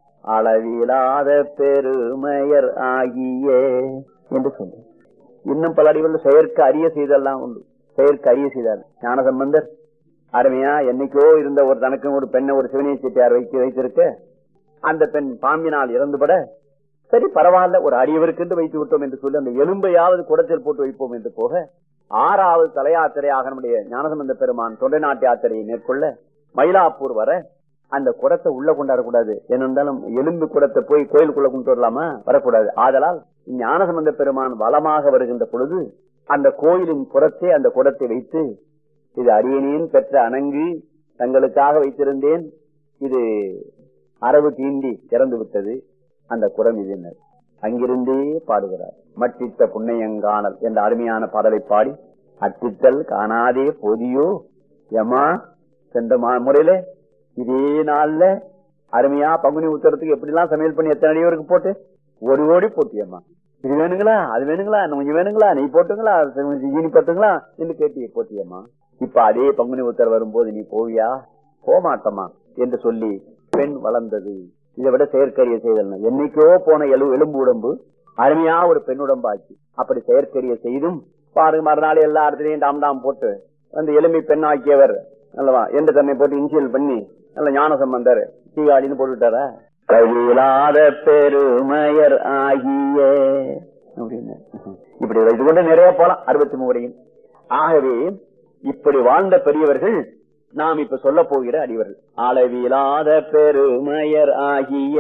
அளவிலாத பெருமையர் ஆகிய என்று சொன்ன இன்னும் பல அறிவர்கள் செயற்கு அறிய செய்தெல்லாம் உண்டு செயற்கு அறிய செய்தார் ஞான சம்பந்தர் அருமையா என்னைக்கோ இருந்த ஒரு தனக்கும் ஒரு பெண்ணை ஒரு சிவனிய சீட்டியார் வைத்து வைத்திருக்க அந்த பெண் பாம்பினால் இறந்துபட சரி பரவாயில்ல ஒரு அடியவருக்கு வைத்து விட்டோம் என்று சொல்லி அந்த எலும்பையாவது குடத்தில் போட்டு வைப்போம் என்று போக ஆறாவது தலையாத்திரையாக நம்முடைய ஞானசம்பந்த பெருமான் தொண்டை நாட்டு யாத்திரையை மேற்கொள்ள மயிலாப்பூர் வர அந்த குடத்தை உள்ள கொண்டாடக்கூடாது ஏனென்றாலும் எலும்பு குடத்தை போய் கோயிலுக்குள்ள கொண்டு வரலாமா வரக்கூடாது ஆதலால் ஞானசம்பந்த பெருமான் வளமாக வருகின்ற பொழுது அந்த கோயிலின் புறத்தே அந்த குடத்தை வைத்து இது அரியணியின் பெற்ற அணங்கு தங்களுக்காக வைத்திருந்தேன் இது அரவு தீண்டி இறந்து விட்டது அந்த குடம் இது என்ன அங்கிருந்தே பாடுகிறார் மட்டித்த புன்னையங்கானல் என்ற அருமையான பாடலை பாடி அட்டித்தல் காணாதே போதியோ எமா சென்ற முறையில இதே நாள்ல அருமையா பங்குனி உத்தரத்துக்கு எப்படி எல்லாம் சமையல் பண்ணி எத்தனை அடியோருக்கு போட்டு ஓடி ஓடி போட்டியம்மா இது வேணுங்களா அது வேணுங்களா கொஞ்சம் வேணுங்களா நீ போட்டுங்களா ஜீனி பத்துங்களா என்று கேட்டு போட்டியம்மா இப்ப அதே பங்குனி உத்தரவு வரும்போது நீ போவியா போமாட்டமா என்று சொல்லி பெண் வளர்ந்தது இதை விட செயற்கரிய செய்தல் என்னைக்கோ போன எழு எலும்பு உடம்பு அருமையா ஒரு பெண் உடம்பாச்சு அப்படி செயற்கரிய செய்தும் பாருங்க மறுநாள் எல்லா இடத்துலயும் டாம் டாம் போட்டு அந்த எலும்பை பெண் ஆக்கியவர் அல்லவா என்று தன்னை போட்டு இன்சியல் பண்ணி நல்ல ஞான சம்பந்தர் தீகாடின்னு போட்டுவிட்டாரா கையிலாத பெருமையர் ஆகிய அப்படின்னு இப்படி இது கொண்டு நிறைய போலாம் அறுபத்தி மூவரையும் ஆகவே இப்படி வாழ்ந்த பெரியவர்கள் நாம் இப்ப சொல்ல போகிற அடிவர்கள் அளவிலாத பெருமையர் ஆகிய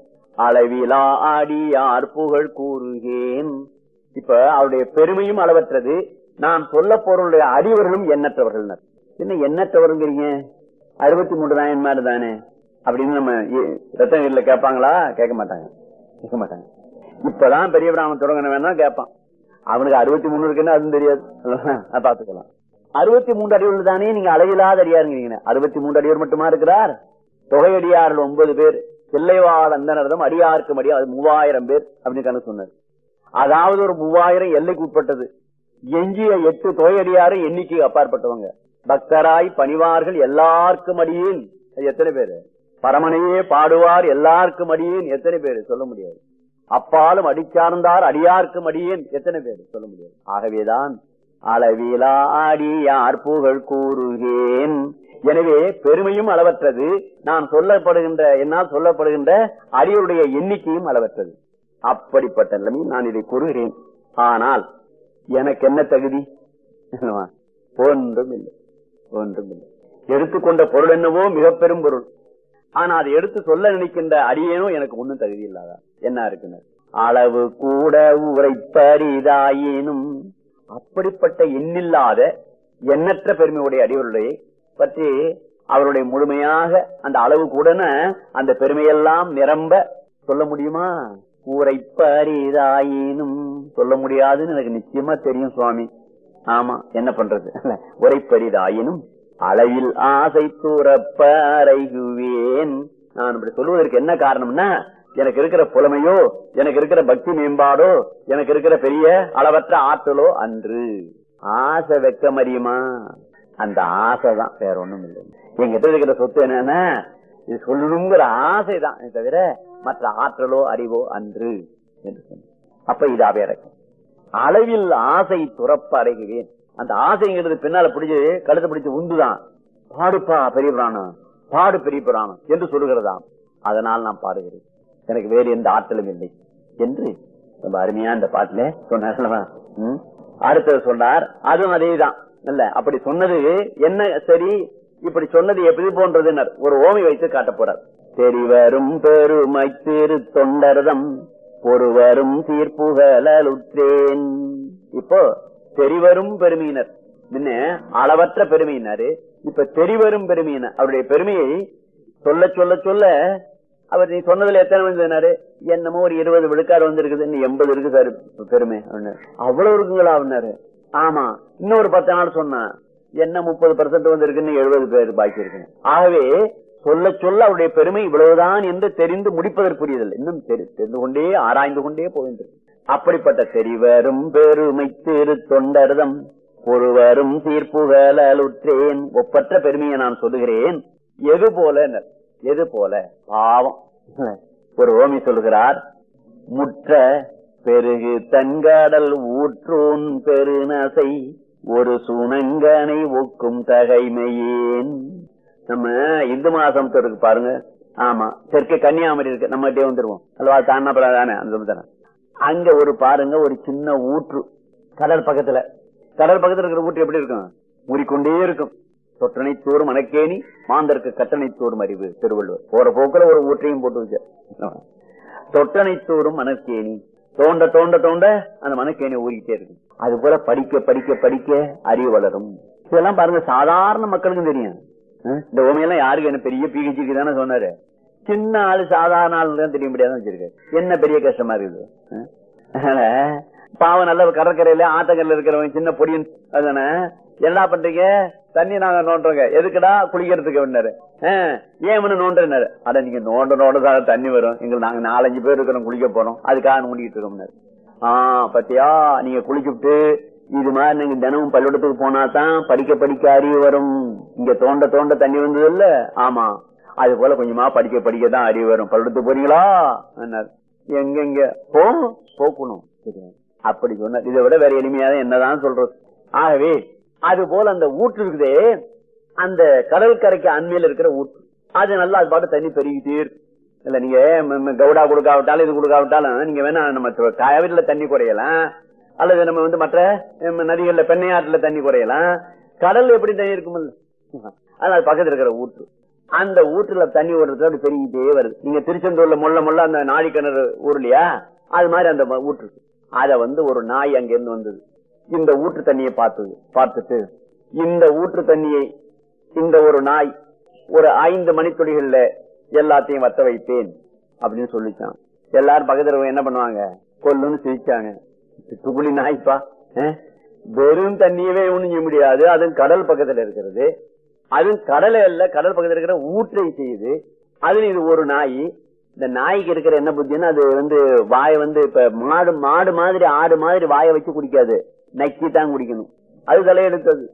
அளவிலா அடியார் புகழ் கூறுகேன் இப்ப அவருடைய பெருமையும் அளவற்றது நாம் சொல்ல போறவருடைய அடிவர்களும் எண்ணற்றவர்கள் என்ன எண்ணற்றவருங்கிறீங்க அறுபத்தி மூன்று நாயன்மார் தானே அப்படின்னு நம்ம ரத்தனகிரில கேட்பாங்களா கேட்க மாட்டாங்க கேட்க மாட்டாங்க இப்பதான் பெரிய பிராமணம் தொடங்கின வேணா கேட்பான் அவனுக்கு அறுபத்தி மூணு இருக்குன்னு அதுவும் தெரியாது பாத்துக்கலாம் அறுபத்தி மூன்று அடிகள் தானே நீங்க அளவில்லாத அடியாருங்கிறீங்க அறுபத்தி மூன்று அடியார் மட்டுமா இருக்கிறார் தொகையடியார்கள் ஒன்பது பேர் தில்லைவாழ் அந்தனர்தம் அடியாருக்கும் அடியா அது மூவாயிரம் பேர் அப்படின்னு கணக்கு சொன்னார் அதாவது ஒரு மூவாயிரம் எல்லைக்கு உட்பட்டது எஞ்சிய எட்டு தொகையடியாரும் எண்ணிக்கை அப்பாற்பட்டவங்க பக்தராய் பணிவார்கள் எல்லாருக்கும் அடியேன் எத்தனை பேரு பரமனையே பாடுவார் எல்லாருக்கும் அடியேன் எத்தனை பேரு சொல்ல முடியாது அப்பாலும் அடிச்சார்ந்தார் அடியார்க்கும் அடியேன் எத்தனை பேர் சொல்ல முடியாது ஆகவேதான் அளவிலா அடியார் புகழ் கூறுகேன் எனவே பெருமையும் அளவற்றது நான் சொல்லப்படுகின்ற என்னால் சொல்லப்படுகின்ற அடியருடைய எண்ணிக்கையும் அளவற்றது அப்படிப்பட்ட நிலைமையில் நான் இதை கூறுகிறேன் ஆனால் எனக்கு என்ன தகுதி ஒன்றும் இல்லை ஒன்றும் இல்லை எடுத்துக்கொண்ட பொருள் என்னவோ மிக பெரும் பொருள் ஆனா அதை எடுத்து சொல்ல நினைக்கின்ற அடியேனும் எனக்கு ஒண்ணும் தகுதி இல்லாத என்ன இருக்குன்னு அளவு கூட உரைப்பரிதாயினும் அப்படிப்பட்ட எண்ணில்லாத எண்ணற்ற பெருமையுடைய அடிவருடைய பற்றி அவருடைய முழுமையாக அந்த அளவு கூடன அந்த பெருமையெல்லாம் நிரம்ப சொல்ல முடியுமா உரைப்பரிதாயினும் சொல்ல முடியாதுன்னு எனக்கு நிச்சயமா தெரியும் சுவாமி ஆமா என்ன பண்றது உரைப்பரிதாயினும் அளவில் ஆசை தூரப்ப அறைகுவேன் நான் இப்படி சொல்வதற்கு என்ன காரணம்னா எனக்கு இருக்கிற புலமையோ எனக்கு இருக்கிற பக்தி மேம்பாடோ எனக்கு இருக்கிற பெரிய அளவற்ற ஆற்றலோ அன்று ஆசை வெக்க மறியுமா அந்த ஆசை தான் வேற ஒண்ணும் இல்லை எங்கிட்ட இருக்கிற சொத்து என்னன்னா இது சொல்லணுங்கிற ஆசைதான் தவிர மற்ற ஆற்றலோ அறிவோ அன்று என்று சொன்ன அப்ப இதாவே இறக்கும் அளவில் ஆசை துறப்ப அடைகிறேன் அந்த ஆசைங்கிறது பின்னால பிடிச்சு கழுத்தை பிடிச்சு உந்துதான் பாடுப்பா பெரிய புராணம் பாடு பெரிய புராணம் என்று சொல்லுகிறதாம் அதனால் நான் பாடுகிறேன் எனக்கு வேறு எந்த ஆற்றலும் இல்லை என்று ரொம்ப அருமையா இந்த பாட்டுல சொன்னார் அடுத்தது சொன்னார் அதுவும் அதேதான் இல்ல அப்படி சொன்னது என்ன சரி இப்படி சொன்னது எப்படி போன்றதுனர் ஒரு ஓமி வைத்து காட்ட போறார் தெரிவரும் பெருமை திரு தொண்டர்தம் ஒருவரும் தீர்ப்புகளுற்றேன் இப்போ தெரிவரும் பெருமையினர் முன்ன அளவற்ற பெருமையினர் இப்ப தெரிவரும் பெருமையினர் அவருடைய பெருமையை சொல்ல சொல்ல சொல்ல அவர் நீ சொன்னதுல எத்தனை வந்தாரு என்னமோ ஒரு இருபது விழுக்காடு வந்திருக்குது இன்னும் எண்பது இருக்கு சார் பெருமை அவ்வளவு இருக்குங்களா அவனாரு ஆமா இன்னொரு பத்து நாள் சொன்னா என்ன முப்பது பர்சன்ட் வந்திருக்கு எழுபது பேர் பாக்கி இருக்கு ஆகவே சொல்ல சொல்ல அவருடைய பெருமை இவ்வளவுதான் என்று தெரிந்து முடிப்பதற்குரியதில்லை இன்னும் தெரிந்து கொண்டே ஆராய்ந்து கொண்டே போகின்றது அப்படிப்பட்ட தெரிவரும் பெருமை திரு தொண்டர்தம் ஒருவரும் தீர்ப்புகளுற்றேன் ஒப்பற்ற பெருமையை நான் சொல்லுகிறேன் எது போல எது போல பாவம் ஒரு ஓமி சொல்லுகிறார் முற்ற பெருகு தன்காடல் ஊற்றோன் பெருநசை ஒரு சுணங்கனை ஒக்கும் தகைமையேன் நம்ம இந்து மாசம் இருக்கு பாருங்க ஆமா தெற்கு கன்னியாகுமரி இருக்கு நம்ம கிட்டே வந்துருவோம் அல்லவா தானே தானே அந்த அங்க ஒரு பாருங்க ஒரு சின்ன ஊற்று கடல் பக்கத்துல கடல் பக்கத்துல இருக்கிற ஊற்று எப்படி இருக்கும் மூடிக்கொண்டே இருக்கும் தொட்டனை தோறும் மணக்கேணி மாந்தருக்கு கட்டணை தோறும் அறிவு திருவள்ளுவர் போற போக்குல ஒரு ஊற்றையும் போட்டு வச்ச தொட்டனை தோறும் மணக்கேணி தோண்ட தோண்ட தோண்ட அந்த மணக்கேணி ஊறிக்கிட்டே இருக்கு அது போல படிக்க படிக்க படிக்க அறிவு வளரும் இதெல்லாம் பாருங்க சாதாரண மக்களுக்கும் தெரியும் இந்த உண்மையெல்லாம் யாருக்கு என்ன பெரிய பிஹெச்சிக்கு தானே சொன்னாரு சின்ன ஆளு சாதாரண ஆளு தான் தெரிய முடியாதுன்னு வச்சிருக்க என்ன பெரிய கஷ்டமா இருக்குது பாவம் நல்ல கடற்கரையில ஆத்தங்கல்ல இருக்கிறவங்க சின்ன பொடியன் அதானே என்ன பண்றீங்க தண்ணி நாங்க நோண்டுறோங்க எதுக்குடா குளிக்கிறதுக்கு வேண்டாரு ஏன் நோண்டுறாரு அட நீங்க நோண்ட நோண்டதாக தண்ணி வரும் எங்களுக்கு நாங்க நாலஞ்சு பேர் இருக்கிறோம் குளிக்க போறோம் அதுக்காக நோண்டிட்டு இருக்கோம் ஆஹ் பத்தியா நீங்க குளிச்சுட்டு இது மாதிரி நீங்க தினமும் பள்ளிக்கூடத்துக்கு போனா தான் படிக்க படிக்க அறிவு வரும் இங்க தோண்ட தோண்ட தண்ணி வந்தது இல்ல ஆமா அது போல கொஞ்சமா படிக்க படிக்க தான் அறிவு வரும் பள்ளிக்கூடத்துக்கு போறீங்களா எங்க எங்க போ போக்கணும் அப்படி சொன்ன இதை விட வேற எளிமையாக என்னதான் சொல்றது ஆகவே அது போல அந்த ஊற்று இருக்குதே அந்த கடற்கரைக்கு அண்மையில இருக்கிற ஊற்று அது நல்லா அது பாட்டு தண்ணி பெருகிட்டே இருக்கு இல்ல நீங்க கவுடா கொடுக்காவிட்டாலும் இது கொடுக்காவிட்டாலும் நீங்க வேணா நம்ம காவிரில தண்ணி குறையலாம் அல்லது நம்ம வந்து மற்ற நதிகள்ல பெண்ணையாற்றுல தண்ணி குறையலாம் கடல் எப்படி தண்ணி இருக்குமில்ல அதனால பக்கத்துல இருக்கிற ஊற்று அந்த ஊற்றுல தண்ணி ஓடுறது அப்படி பெருகிட்டே வருது நீங்க திருச்செந்தூர்ல முள்ள முள்ள அந்த நாடி கிணறு ஊர்லயா அது மாதிரி அந்த ஊற்று அத வந்து ஒரு நாய் அங்க இருந்து வந்தது இந்த ஊற்று தண்ணியை பார்த்தது பார்த்துட்டு இந்த ஊற்று தண்ணியை இந்த ஒரு நாய் ஒரு ஐந்து மணித்துளிகள்ல எல்லாத்தையும் வத்த வைப்பேன் அப்படின்னு சொல்லிச்சான் எல்லாரும் பக்கத்துல என்ன பண்ணுவாங்க கொல்லுன்னு சிரிச்சாங்க துகுளி நாய்ப்பா வெறும் தண்ணியவே ஒண்ணும் செய்ய முடியாது அதுவும் கடல் பக்கத்துல இருக்கிறது அதுவும் கடலை அல்ல கடல் பக்கத்துல இருக்கிற ஊற்றை செய்யுது அதுல இது ஒரு நாய் இந்த நாய்க்கு இருக்கிற என்ன புத்தின்னா அது வந்து வாயை வந்து இப்ப மாடு மாடு மாதிரி ஆடு மாதிரி வாயை வச்சு குடிக்காது நக்கி தான் குடிக்கணும் அது தலையெடுத்தது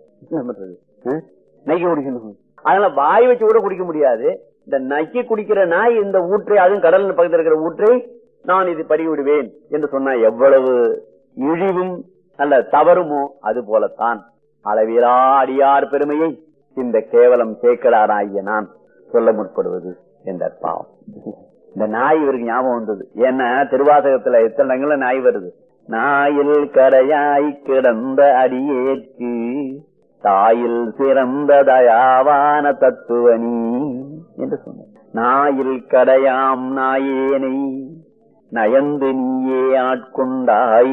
நக்கி குடிக்கணும் அதனால வாய் வச்சு கூட குடிக்க முடியாது இந்த நக்கி குடிக்கிற நாய் இந்த ஊற்றை அதுவும் கடல் பக்கத்தில் இருக்கிற ஊற்றை நான் இது பறிவிடுவேன் என்று சொன்னா எவ்வளவு இழிவும் அல்ல தவறுமோ அது போலத்தான் அளவிலா அடியார் பெருமையை இந்த கேவலம் சேக்கடாராகிய நான் சொல்ல முற்படுவது என்ற பாவம் இந்த நாய் இவருக்கு ஞாபகம் வந்தது ஏன்னா திருவாசகத்துல எத்தனை இடங்கள்ல நாய் வருது நாயில் கரையாய் கிடந்த அடியேற்கு தாயில் சிறந்த தயாவான தத்துவனி என்று சொன்னார் நாயில் கடையாம் நாயேனை நயந்து நீயே ஆட்கொண்டாய்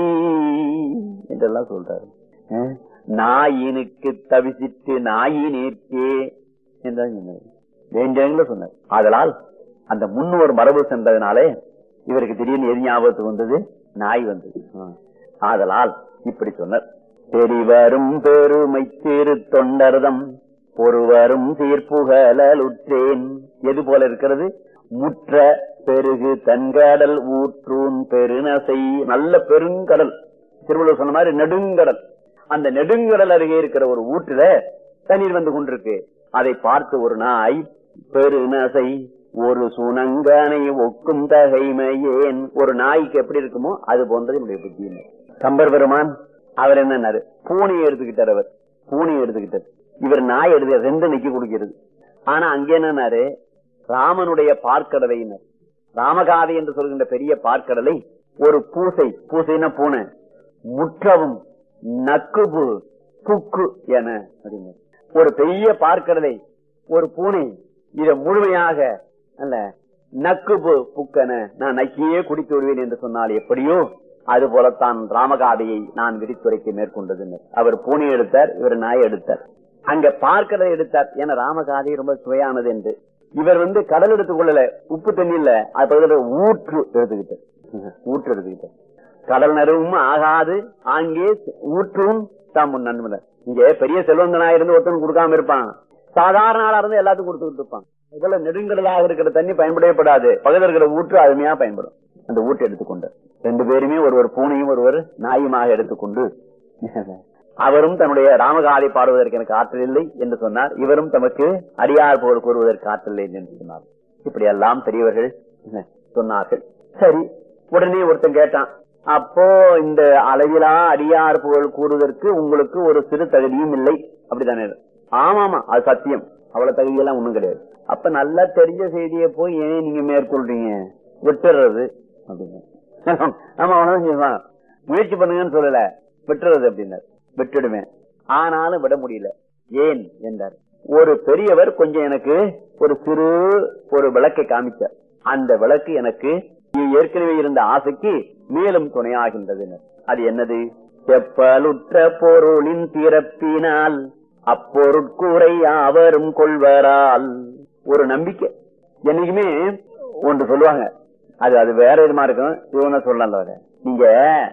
என்றெல்லாம் சொல்றாரு அஹ், நாயினுக்கு தவிசித்து நாயினேற்கே என்றால் சொன்னார் வேண்டியவங்கள சொன்னார் ஆதலால் அந்த முன்னோர் மரபு சென்றதுனாலே இவருக்கு திடீர்னு எது ஞாபகத்துக்கு வந்தது நாய் வந்தது ஆ. ஆதலால் இப்படி சொன்னார் தெரிவரும் பெருமை திரு தொண்டர்தம் ஒருவரும் சீர்ப்புகழுற்றேன் எது போல இருக்கிறது முற்ற பெருகு தன்கடல் ஊற்றூன் பெருநசை நல்ல பெருங்கடல் திருவள்ளுவர் சொன்ன மாதிரி நெடுங்கடல் அந்த நெடுங்கடல் அருகே இருக்கிற ஒரு ஊற்றுல தண்ணீர் வந்து கொண்டிருக்கு அதை பார்த்து ஒரு நாய் பெருநசை ஒரு சுனங்கனை ஒக்கும் தகைமையேன் ஒரு நாய்க்கு எப்படி இருக்குமோ அது போன்றது என்னுடைய புத்தியினர் கம்பர் பெருமான் அவர் என்னன்னாரு பூனையை எடுத்துக்கிட்டார் அவர் பூனையை எடுத்துக்கிட்டார் இவர் நாய் எடுத்து ரெண்டு நிக்கி கொடுக்கிறது ஆனா அங்க என்னன்னாரு ராமனுடைய பார்க்கடலையினர் ராமகாதை என்று சொல்கின்ற பெரிய பார்க்கடலை ஒரு பூசை பூசைனா பூனை முற்றவும் நக்குபு புக்கு என அப்படிங்க ஒரு பெரிய பார்க்கடலை ஒரு பூனை இத முழுமையாக அல்ல நக்குபு புக்கென நான் நக்கியே குடித்து விடுவேன் என்று சொன்னால் எப்படியோ அது போலத்தான் ராமகாதையை நான் விரித்துரைக்க மேற்கொண்டது அவர் பூனை எடுத்தார் இவர் நாய் எடுத்தார் அங்க பார்க்கடலை எடுத்தார் என ராமகாதை ரொம்ப சுவையானது என்று இவர் வந்து கடல் எடுத்துக் கொள்ளல உப்பு தண்ணி இல்ல அது பக்கத்துல ஊற்று எடுத்துக்கிட்டார் ஊற்று எடுத்துக்கிட்டார் கடல் நறுவும் ஆகாது ஆங்கே ஊற்றும் தாம் நன்மை இங்க பெரிய செல்வந்தனா இருந்து ஒருத்தன் கொடுக்காம இருப்பான் சாதாரண ஆளா இருந்து எல்லாத்துக்கும் கொடுத்துட்டு இருப்பான் இதுல நெடுங்கடலாக இருக்கிற தண்ணி பயன்படப்படாது பக்கத்துல இருக்கிற ஊற்று அருமையா பயன்படும் அந்த ஊற்றை எடுத்துக்கொண்டு ரெண்டு பேருமே ஒருவர் பூனையும் ஒருவர் நாயுமாக எடுத்துக்கொண்டு அவரும் தன்னுடைய ராமகாதை பாடுவதற்கு எனக்கு ஆற்றல் இல்லை என்று சொன்னார் இவரும் தமக்கு அடியார் போல் கூறுவதற்கு ஆற்றல் இல்லை என்று சொன்னார் இப்படி எல்லாம் பெரியவர்கள் சொன்னார்கள் சரி உடனே ஒருத்தன் கேட்டான் அப்போ இந்த அளவிலா அடியார் புகழ் கூறுவதற்கு உங்களுக்கு ஒரு சிறு தகுதியும் இல்லை அப்படித்தானே ஆமாமா அது சத்தியம் அவ்வளவு தகுதியெல்லாம் ஒண்ணும் கிடையாது அப்ப நல்லா தெரிஞ்ச செய்தியை போய் ஏன் நீங்க மேற்கொள்றீங்க விட்டுறது அப்படின்னு ஆமா அவ்வளவுதான் செய்வான் முயற்சி பண்ணுங்கன்னு சொல்லல விட்டுறது அப்படின்னாரு விட்டுடுவேன் ஆனாலும் விட முடியல ஏன் என்றார் ஒரு பெரியவர் கொஞ்சம் எனக்கு ஒரு சிறு ஒரு விளக்கை காமிச்சார் அந்த விளக்கு எனக்கு ஏற்கனவே இருந்த ஆசைக்கு மேலும் துணையாகின்றது அது என்னது செப்பலுற்ற பொருளின் பிறப்பினால் அப்பொருட்கூரை அவரும் கொள்வரால் ஒரு நம்பிக்கை என்னைக்குமே ஒன்று சொல்லுவாங்க அது அது வேற விதமா இருக்கும் இவன சொல்லல நீங்க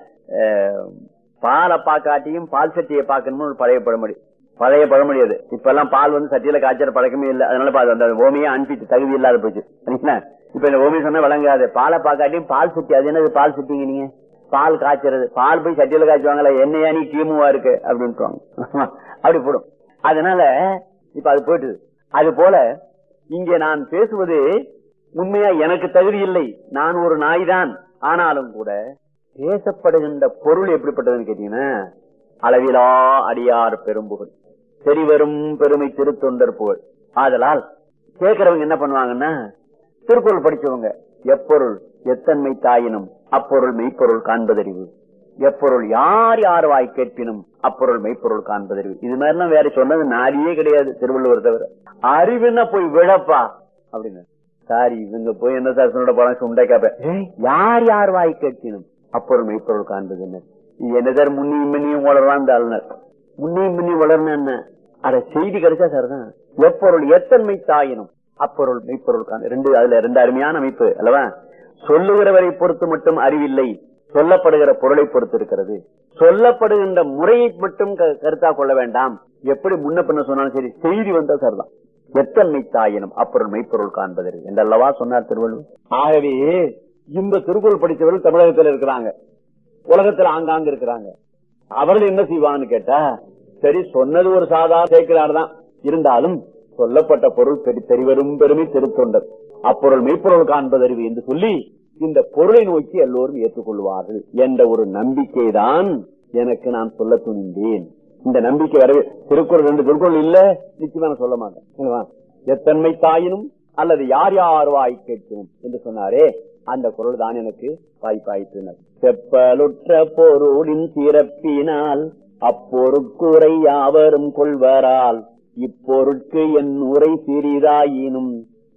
பாலை பாக்காட்டியும் பால் சட்டியை பார்க்கணும்னு ஒரு பழைய பழமொழி பழைய பழமொழி அது இப்ப எல்லாம் பால் வந்து சட்டியில காய்ச்சற பழக்கமே இல்லை அதனால அந்த ஓமையை அனுப்பிட்டு தகுதி இல்லாத போச்சு சரிங்களா இப்ப இந்த ஓமி சொன்னா விளங்காது பாலை பாக்காட்டியும் பால் சட்டி அது என்னது பால் சட்டிங்க நீங்க பால் காய்ச்சறது பால் போய் சட்டியில காய்ச்சுவாங்களா என்னையா நீ கீமுவா இருக்கு அப்படின்ட்டு அப்படி போடும் அதனால இப்ப அது போயிட்டு அது போல இங்கே நான் பேசுவது உண்மையா எனக்கு தகுதி இல்லை நான் ஒரு நாய் தான் ஆனாலும் கூட பேசப்படுகின்ற பொருள் எப்படிப்பட்டதுன்னு கேட்டீங்கன்னா அளவிலா அடியார் பெரும்புகழ் தெரிவரும் பெருமை திருத்தொண்டர் புகழ் ஆதலால் கேட்கிறவங்க என்ன பண்ணுவாங்கன்னா திருக்குறள் படிச்சவங்க எப்பொருள் எத்தன்மை தாயினும் அப்பொருள் மெய்ப்பொருள் காண்பதறிவு எப்பொருள் யார் யார் வாய் கேட்பினும் அப்பொருள் மெய்ப்பொருள் காண்பதறிவு இது மாதிரிலாம் வேற சொன்னது நாடியே கிடையாது திருவள்ளுவர் தவிர அறிவுன்னா போய் விழப்பா அப்படின்னு சாரி இவங்க போய் என்ன சார் சொன்ன போறாங்க சுண்டை கேப்ப யார் யார் வாய் கேட்பினும் அப்பொருள் மெய்ப்பொருள் காண்பது என்ன என்ன சார் முன்னியும் மின்னியும் வளரலாம் இந்த ஆளுநர் முன்னியும் மின்னியும் வளரணும் என்ன அட செய்தி கிடைச்சா சார் தான் எப்பொருள் எத்தன்மை தாயினும் அப்பொருள் மெய்ப்பொருள் காண ரெண்டு அதுல ரெண்டு அருமையான அமைப்பு அல்லவா சொல்லுகிறவரை பொறுத்து மட்டும் அறிவில்லை சொல்லப்படுகிற பொருளை பொறுத்து இருக்கிறது சொல்லப்படுகின்ற முறையை மட்டும் கருத்தா கொள்ள வேண்டாம் எப்படி முன்ன பண்ண சொன்னாலும் சரி செய்தி வந்தா சரிதான் எத்தன்மை தாயினும் அப்பொருள் மெய்ப்பொருள் காண்பதற்கு என்றல்லவா சொன்னார் திருவள்ளுவர் ஆகவே இந்த திருக்குறள் படித்தவர்கள் தமிழகத்தில் இருக்கிறாங்க உலகத்தில் ஆங்காங்க இருக்கிறாங்க அவர்கள் என்ன செய்வாங்கன்னு கேட்டா சரி சொன்னது ஒரு சாதாரண சேர்க்கிறார் தான் இருந்தாலும் சொல்லப்பட்ட பொருள் தெரிவரும் பெருமை திருத்தொண்டர் அப்பொருள் மெய்ப்பொருள் காண்பதறிவு என்று சொல்லி இந்த பொருளை நோக்கி எல்லோரும் ஏற்றுக்கொள்வார்கள் என்ற ஒரு நம்பிக்கை தான் எனக்கு நான் சொல்ல துணிந்தேன் இந்த நம்பிக்கை வரவே திருக்குறள் ரெண்டு திருக்குறள் இல்ல நிச்சயமா நான் சொல்ல மாட்டேன் எத்தன்மை தாயினும் அல்லது யார் யார் வாய் கேட்கும் என்று சொன்னாரே அந்த குரல் தான் எனக்கு வாய்ப்பாயிற்றினர் செப்பலுற்ற பொருளின் சிறப்பினால் அப்பொருட்குறை யாவரும் கொள்வரால் இப்பொருட்கு என் உரை சிறிதாயினும்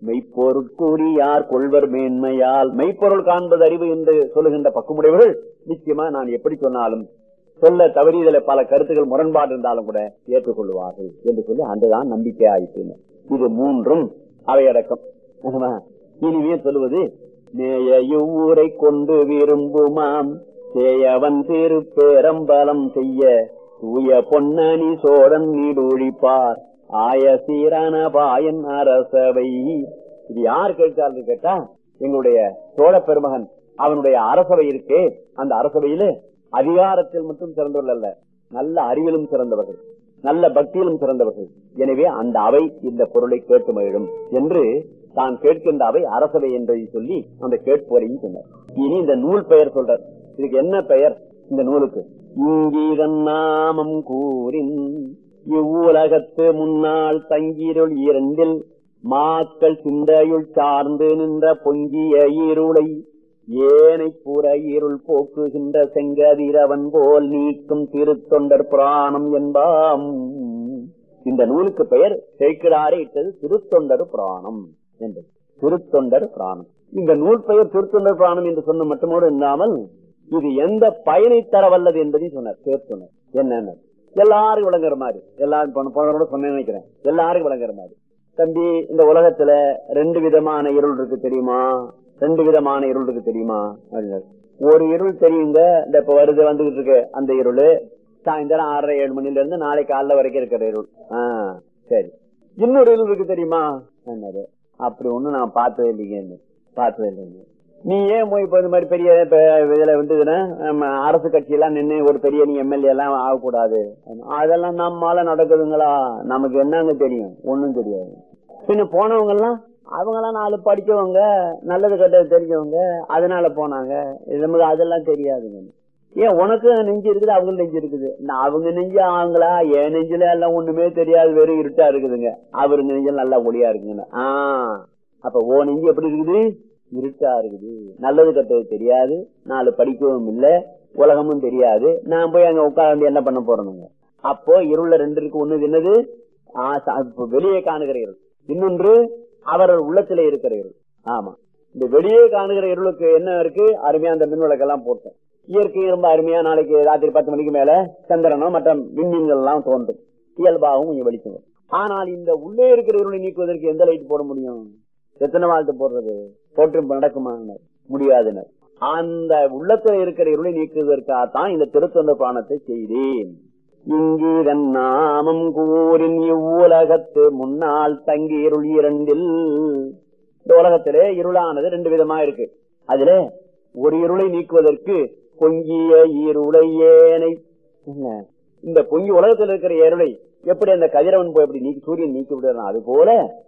மெய்ப்பொருட்கூறியார் கொள்வர் மேன்மையால் மெய்ப்பொருள் காண்பது அறிவு என்று சொல்லுகின்ற பக்குமுடையவர்கள் நிச்சயமா நான் எப்படி சொன்னாலும் சொல்ல தவறியதில் பல கருத்துக்கள் முரண்பாடு இருந்தாலும் கூட ஏற்றுக்கொள்வார்கள் என்று சொல்லி அன்றுதான் நம்பிக்கை ஆயிற்று இது மூன்றும் அவையடக்கம் ஆமா. இனிமே சொல்லுவது நேய இவ்வூரை கொண்டு விரும்புமாம் சேயவன் திரு பேரம்பலம் செய்ய தூய பொன்னணி சோழன் நீடூழிப்பார் ஆய சீரான பாயன் அரசவை இது யார் கேட்கிறார்கள் கேட்டா எங்களுடைய சோழ பெருமகன் அவனுடைய அரசவை இருக்கே அந்த அரசவையில அதிகாரத்தில் மட்டும் சிறந்தவர்கள் அல்ல நல்ல அறிவிலும் சிறந்தவர்கள் நல்ல பக்தியிலும் சிறந்தவர்கள் எனவே அந்த அவை இந்த பொருளை கேட்டு மகிழும் என்று தான் கேட்கின்ற அவை அரசவை என்பதை சொல்லி அந்த கேட்போரையும் சொன்னார் இனி இந்த நூல் பெயர் சொல்றார் இதுக்கு என்ன பெயர் இந்த நூலுக்கு இங்கீதன் நாமம் கூறின் இவ்வுலகத்து முன்னாள் தங்கிருள் இரண்டில் மாக்கள் சிந்தையுள் சார்ந்து நின்ற பொங்கிய இருளை ஏனை புற இருள் போக்குகின்ற செங்கதிரவன் போல் நீக்கும் திருத்தொண்டர் புராணம் என்பாம் இந்த நூலுக்கு பெயர் சேக்கிடாரே இட்டது திருத்தொண்டர் புராணம் என்று திருத்தொண்டர் புராணம் இந்த நூல் பெயர் திருத்தொண்டர் புராணம் என்று சொன்ன மட்டுமோடு இல்லாமல் இது எந்த பயனை தர வல்லது என்பதையும் சொன்னார் சேர்த்துனர் என்னன்னு எல்லாருக்கும் விளங்குற மாதிரி எல்லாரும் போன போனவரோட சொன்னேன்னு நினைக்கிறேன் எல்லாருக்கும் விளங்குற மாதிரி தம்பி இந்த உலகத்துல ரெண்டு விதமான இருள் இருக்கு தெரியுமா ரெண்டு விதமான இருள் இருக்கு தெரியுமா அப்படின்னாரு. ஒரு இருள் தெரியுங்க இந்த இப்ப வருது வந்துகிட்டு இருக்கு அந்த இருள் சாயந்தரம் ஆறரை ஏழு மணில இருந்து நாளை காலைல வரைக்கும் இருக்கிற இருள் ஆஹ் சரி இன்னொரு இருள் இருக்கு தெரியுமா என்னாரு அப்படி ஒண்ணும் நான் பார்த்தது இல்லைங்க பார்த்தது இல்லைங்க நீ ஏன் போய் இப்ப இந்த மாதிரி பெரிய இப்ப இதுல வந்ததுன்னா நம்ம அரசு கட்சி எல்லாம் நின்று ஒரு பெரிய நீ எம்எல்ஏ எல்லாம் ஆகக்கூடாது அதெல்லாம் நம்மால நடக்குதுங்களா நமக்கு என்னங்க தெரியும் ஒண்ணும் தெரியாது பின்ன போனவங்க எல்லாம் அவங்க எல்லாம் நாலு படிச்சவங்க நல்லது கெட்டது தெரிஞ்சவங்க அதனால போனாங்க இது நமக்கு அதெல்லாம் தெரியாதுங்க ஏன் உனக்கு நெஞ்சு இருக்குது அவங்க நெஞ்சு இருக்குது நான் அவங்க நெஞ்சு ஆங்களா என் நெஞ்சுல எல்லாம் ஒண்ணுமே தெரியாது வெறும் இருட்டா இருக்குதுங்க அவருங்க நெஞ்சு நல்லா ஒளியா இருக்குங்க ஆஹ் அப்ப ஓ நெஞ்சு எப்படி இருக்குது இருட்டா இருக்குது நல்லது கெட்டது தெரியாது நாலு படிக்கவும் இல்ல உலகமும் தெரியாது நான் போய் அங்க உட்கார்ந்து என்ன பண்ண போறேனுங்க அப்போ இருள ரெண்டு இருக்கு ஒண்ணு என்னது ஆசை. இப்ப வெளியே காணுகிற இருள் இன்னொன்று அவர்கள் உள்ளத்திலே இருக்கிற இருள் ஆமா இந்த வெளியே காணுகிற இருளுக்கு என்ன இருக்கு அருமையா அந்த மின் விளக்கெல்லாம் போட்டோம் இயற்கை ரொம்ப அருமையா நாளைக்கு ராத்திரி பத்து மணிக்கு மேல சந்திரனோ மற்ற விண்மீன்கள் எல்லாம் தோன்றும் இயல்பாகவும் கொஞ்சம் வெளிச்சம் வரும். ஆனால் இந்த உள்ளே இருக்கிற இருளை நீக்குவதற்கு எந்த லைட் போட முடியும் எத்தனை வாழ்த்து போடுறது போட்டு நடக்குமா முடியாதுன்னு அந்த உள்ளத்துல இருக்கிற இருளை நீக்குவதற்காகத்தான் இந்த திருத்தொண்ட பிராணத்தை செய்தேன் இங்கீதன் நாமம் கூறின் இவ்வுலகத்து முன்னால் தங்கி இருள் இரண்டில் இந்த உலகத்திலே இருளானது ரெண்டு விதமா இருக்கு அதுல ஒரு இருளை நீக்குவதற்கு பொங்கிய இருளை ஏனை என்ன? இந்த பொங்கி உலகத்தில் இருக்கிற இருளை எப்படி அந்த கதிரவன் போய் எப்படி நீக்கி சூரியன் நீக்கி விடுறான் அது போல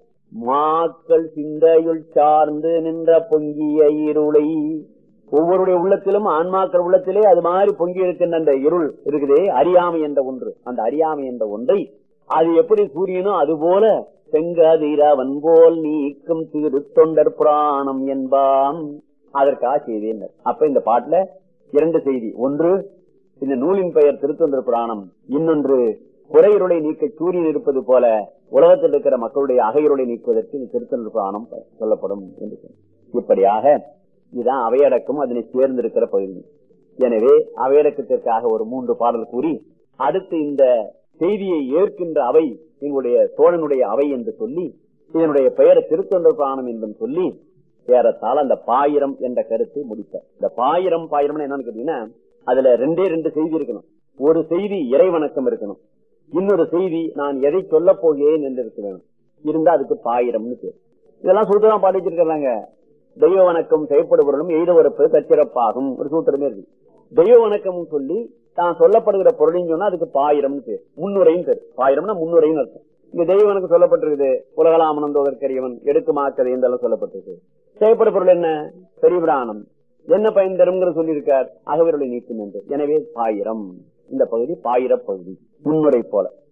மாக்கள் சிந்தையுள் சார்ந்து நின்ற பொங்கிய இருளை ஒவ்வொருடைய உள்ளத்திலும் ஆன்மாக்கள் உள்ளத்திலே அது மாதிரி பொங்கி இருக்கின்ற அந்த இருள் இருக்குதே அறியாமை என்ற ஒன்று அந்த அறியாமை என்ற ஒன்றை அது எப்படி சூரியனோ அது போல செங்கதிரவன் போல் நீக்கும் திருத்தொண்டர் புராணம் என்பாம் அதற்காக செய்தேன் அப்ப இந்த பாட்டுல இரண்டு செய்தி ஒன்று இந்த நூலின் பெயர் திருத்தொண்டர் புராணம் இன்னொன்று குறையிருளை நீக்க சூரியன் இருப்பது போல உலகத்தில் இருக்கிற மக்களுடைய அகையிருளை நீக்குவதற்கு இந்த திருத்தொண்டர் புராணம் சொல்லப்படும் என்று சொன்னார். இப்படியாக இதுதான் அவையடக்கம் அதனை சேர்ந்திருக்கிற பகுதி எனவே அவையடக்கத்திற்காக ஒரு மூன்று பாடல் கூறி அடுத்து இந்த செய்தியை ஏற்கின்ற அவை எங்களுடைய சோழனுடைய அவை என்று சொல்லி இதனுடைய பெயர் திருத்தொண்டர் புராணம் என்றும் சொல்லி ஏறத்தால் அந்த பாயிரம் என்ற கருத்தை முடித்தார் இந்த பாயிரம் பாயிரம் என்னன்னு கேட்டீங்கன்னா அதுல ரெண்டே ரெண்டு செய்தி இருக்கணும் ஒரு செய்தி இறை வணக்கம் இருக்கணும் இன்னொரு செய்தி நான் எதை சொல்ல போகிறேன் என்று இருக்க வேணும் இருந்தா அதுக்கு பாயிரம்னு பேர் இதெல்லாம் சூத்திரம் பாடி வச்சிருக்கிறாங்க தெய்வ வணக்கம் செய்யப்படுபவர்களும் எய்தவரப்பு தச்சிறப்பாகும் ஒரு சூத்திரமே இருக்கு தெய்வ வணக்கம் சொல்லி தான் சொல்லப்படுகிற பொருளையும் சொன்னா அதுக்கு பாயிரம்னு பேர் முன்னுரையும் பேர் பாயிரம்னா முன்னுரையும் அர்த்தம் இங்க தெய்வ வணக்கம் சொல்லப்பட்டிருக்குது உலகலாமனந்தோதற்கரியவன் எடுக்கு மாக்கதை என்றெல்லாம் சொல்லப்பட்டிருக்கு செய்யப்பட பொருள் என்ன பெரியபிராணம் என்ன பயன் தருங்கிற சொல்லியிருக்கார் அகவிரலை நீக்கும் என்று எனவே பாயிரம் இந்த பகுதி பாயிர பகுதி முன்னுரை போல